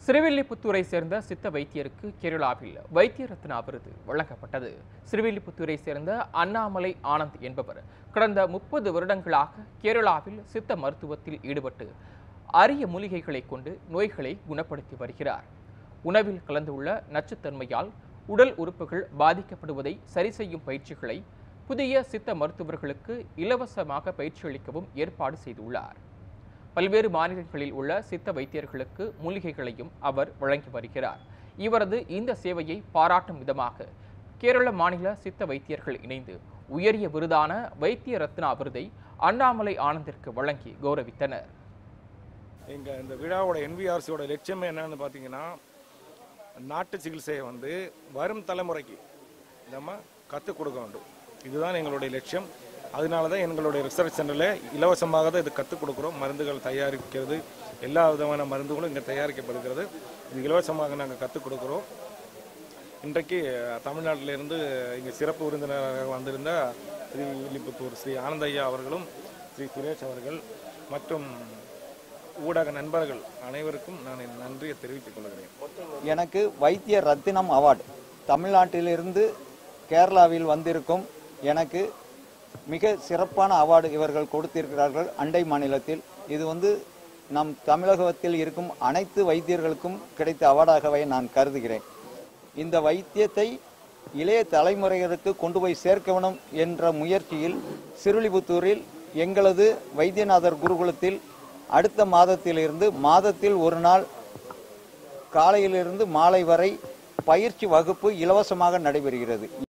சிறுவில்லிபுத்தூரை சேர்ந்த சித்த வைத்தியருக்கு கேரளாவில் வைத்திய ரத்னா விருது வழங்கப்பட்டது சிறுவில்லிபுத்தூரை சேர்ந்த அண்ணாமலை ஆனந்த் என்பவர் கடந்த முப்பது வருடங்களாக கேரளாவில் சித்த மருத்துவத்தில் ஈடுபட்டு அரிய மூலிகைகளை கொண்டு நோய்களை குணப்படுத்தி வருகிறார் உணவில் கலந்துள்ள நச்சுத்தன்மையால் உடல் உறுப்புகள் பாதிக்கப்படுவதை சரி செய்யும் பயிற்சிகளை புதிய சித்த மருத்துவர்களுக்கு இலவசமாக பயிற்சி அளிக்கவும் ஏற்பாடு செய்துள்ளார் பல்வேறு மாநிலங்களில் உள்ள சித்த வைத்தியர்களுக்கு மூலிகைகளையும் அவர் வழங்கி வருகிறார் இவரது இந்த சேவையை பாராட்டும் விதமாக கேரள மாநில சித்த வைத்தியர்கள் இணைந்து உயரிய விருதான வைத்திய ரத்னா விருதை அண்ணாமலை ஆனந்திற்கு வழங்கி கௌரவித்தனர் எங்கள் இந்த விழாவோட என்பிஆர்சியோட லட்சியம் என்னன்னு பார்த்தீங்கன்னா நாட்டு சிகிச்சையை வந்து வரும் தலைமுறைக்கு நம்ம கற்றுக் கொடுக்க வேண்டும் இதுதான் எங்களுடைய லட்சியம் அதனால தான் எங்களுடைய ரிசர்ச் சென்டரில் இலவசமாக தான் இது கற்றுக் கொடுக்குறோம் மருந்துகள் தயாரிக்கிறது எல்லா விதமான மருந்துகளும் இங்கே தயாரிக்கப்படுகிறது இது இலவசமாக நாங்கள் கற்றுக் கொடுக்குறோம் இன்றைக்கு தமிழ்நாட்டிலிருந்து இங்கே சிறப்பு விருந்தினராக வந்திருந்த ஸ்ரீ வில்லிபுத்தூர் ஸ்ரீ ஆனந்தையா அவர்களும் ஸ்ரீ சுரேஷ் அவர்கள் மற்றும் ஊடக நண்பர்கள் அனைவருக்கும் நான் என் நன்றியை தெரிவித்துக் கொள்கிறேன் எனக்கு வைத்திய ரத்தினம் அவார்டு தமிழ்நாட்டிலிருந்து கேரளாவில் வந்திருக்கும் எனக்கு மிக சிறப்பான அவார்டு இவர்கள் கொடுத்திருக்கிறார்கள் அண்டை மாநிலத்தில் இது வந்து நம் தமிழகத்தில் இருக்கும் அனைத்து வைத்தியர்களுக்கும் கிடைத்த அவார்டாகவே நான் கருதுகிறேன் இந்த வைத்தியத்தை இளைய தலைமுறையினருக்கு கொண்டு போய் சேர்க்க வேண்டும் என்ற முயற்சியில் சிறுலிபுத்தூரில் எங்களது வைத்தியநாதர் குருகுலத்தில் அடுத்த மாதத்திலிருந்து மாதத்தில் ஒரு நாள் காலையிலிருந்து மாலை வரை பயிற்சி வகுப்பு இலவசமாக நடைபெறுகிறது